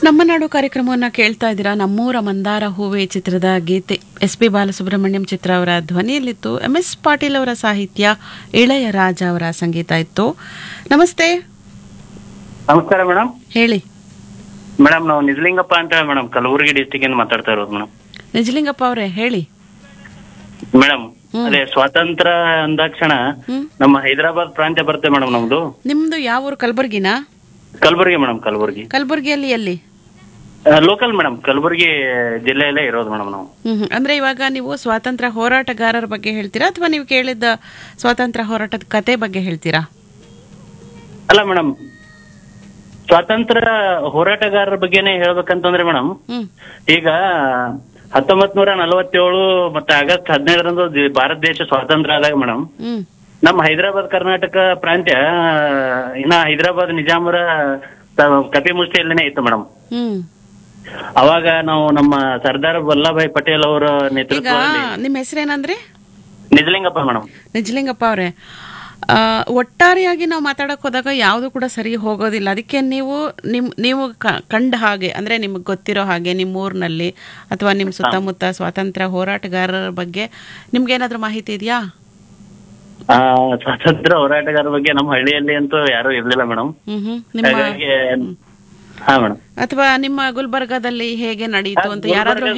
ನಮ್ಮ ನಾಡು ಕಾರ್ಯಕ್ರಮವನ್ನು ಕೇಳ್ತಾ ಇದ್ದೀರಾ ನಮ್ಮೂರ ಮಂದಾರ ಹೂವೆ ಚಿತ್ರದ ಗೀತೆ ಎಸ್ ಪಿ ಬಾಲಸುಬ್ರಹ್ಮಣ್ಯಂ ಚಿತ್ರ ಅವರ ಧ್ವನಿಯಲ್ಲಿತ್ತು ಎಂ ಎಸ್ ಪಾಟೀಲ್ ಅವರ ಸಾಹಿತ್ಯ ಇಳೆಯ ರಾಜ ಅವರ ಸಂಗೀತ ಇತ್ತು ನಮಸ್ತೆ ನಮಸ್ಕಾರ ಮೇಡಮ್ ಹೇಳಿ ಮೇಡಮ್ ನಾವು ನಿಜಲಿಂಗಪ್ಪ ಅಂತ ಹೇಳಿ ಮೇಡಮ್ ಕಲಬುರಗಿ ಡಿಸ್ಟಿಕ್ ಇಂದ ಮಾತಾಡ್ತಾ ಇರೋದು ಮೇಡಮ್ ನಿಜಲಿಂಗಪ್ಪ ಅವರೇ ಹೇಳಿ ಮೇಡಮ್ ಅದೇ ಸ್ವಾತಂತ್ರ್ಯ ಅಂದಾಕ್ಷಣ ಹ್ಮ್ ನಮ್ಮ ಹೈದರಾಬಾದ್ ಪ್ರಾಂತ್ಯ ಬರುತ್ತೆ ಮೇಡಮ್ ನಮ್ದು ನಿಮ್ದು ಯಾವ ಊರು ಕಲಬುರ್ಗಿನಾ ಕಲಬುರಗಿ ಮೇಡಮ್ ಕಲಬುರಗಿ ಕಲಬುರ್ಗಿಯಲ್ಲಿ ಎಲ್ಲಿ ಲೋಕಲ್ ಮೇಡಮ್ ಕಲಬುರಗಿ ಜಿಲ್ಲೆಯಲ್ಲೇ ಇರೋದು ಮೇಡಮ್ ನಾವು ಹ್ಮ್ ಹ್ಮ್. ಅಂದ್ರೆ ಇವಾಗ ನೀವು ಸ್ವಾತಂತ್ರ್ಯ ಹೋರಾಟಗಾರರ ಬಗ್ಗೆ ಹೇಳ್ತೀರಾ ಅಥವಾ ನೀವು ಕೇಳಿದ ಸ್ವಾತಂತ್ರ್ಯ ಹೋರಾಟದ ಕತೆ ಬಗ್ಗೆ ಹೇಳ್ತೀರಾ ಅಲ್ಲ ಮೇಡಮ್ ಸ್ವಾತಂತ್ರ್ಯ ಹೋರಾಟಗಾರರ ಬಗ್ಗೆನೇ ಹೇಳ್ಬೇಕಂತಂದ್ರೆ ಮೇಡಮ್ ಹ್ಮ್ ಈಗ ಹತ್ತೊಂಬತ್ ನೂರ ನಲವತ್ತೇಳು ಮತ್ತೆ ಆಗಸ್ಟ್ ಹದಿನೈದರಂದು ದಿ- ಭಾರತ ದೇಶ ಸ್ವಾತಂತ್ರ್ಯ ಆದಾಗ ಮೇಡಮ್ ಹ್ಮ್ ನಮ್ಮ ಹೈದರಾಬಾದ್ ಕರ್ನಾಟಕ ಪ್ರಾಂತ್ಯ ಇನ್ನ ಹೈದರಾಬಾದ್ ನಿಜಾಮರ ತ- ಕಪಿ ಮುಷ್ಟಿಯಲ್ಲೇನೆ ಇತ್ತು ಮೇಡಮ್ ಹ್ಮ್ ಅವಾಗ ನಾವು ನಮ್ಮ ಸರ್ದಾರ್ ವಲ್ಲಭಾಯ್ ಪಟೇಲ್ ಅವರ ಈಗ ನೇತೃತ್ವದಲ್ಲಿ ನಿಮ್ಮ ಹೆಸರೇನಂದ್ರೆ ನಿಜಲಿಂಗಪ್ಪ ಮೇಡಮ್ ನಿಜಲಿಂಗಪ್ಪ ಅವರೇ ಒಟ್ಟಾರೆಯಾಗಿ ನಾವು ಮಾತಾಡಕ್ ಹೋದಾಗ ಯಾವುದು ಕೂಡ ಸರಿ ಹೋಗೋದಿಲ್ಲ ಅದಕ್ಕೆ ನೀವು ನಿಮ್ ನೀವು ಕ- ಕಂಡ ಹಾಗೆ ಅಂದ್ರೆ ನಿಮಗೆ ಗೊತ್ತಿರೋ ಹಾಗೆ ನಿಮ್ಮ ಊರಿನಲ್ಲಿ ಅಥವಾ ನಿಮ್ಮ ಸುತ್ತಮುತ್ತ ಸ್ವಾತಂತ್ರ್ಯ ಹೋರಾಟಗಾರರ ಬಗ್ಗೆ ನಿಮ್ಗೇನಾದ್ರೂ ಮಾಹಿತಿ ಇದೆಯಾ ಆ ಸ್ವಾತಂತ್ರ್ಯ ಹೋರಾಟಗಾರರ ಬಗ್ಗೆ ನಮ್ಮ ಹಳ್ಳಿಯಲ್ಲಿ ಅಂತೂ ಯಾರು ಇರ್ಲಿಲ್ಲ ಮೇಡಮ್ ಹ್ಮ್ ಹ್ಮ್ ನಿಮ್ಮ ಹಾಗಾಗಿ ಹಾ ಮೇಡಮ್ ಅಥವಾ ನಿಮ್ಮ ಗುಲ್ಬರ್ಗಾದಲ್ಲಿ ಹೇಗೆ ನಡೀತು ಅಂತ ಯಾರಾದ್ರೂ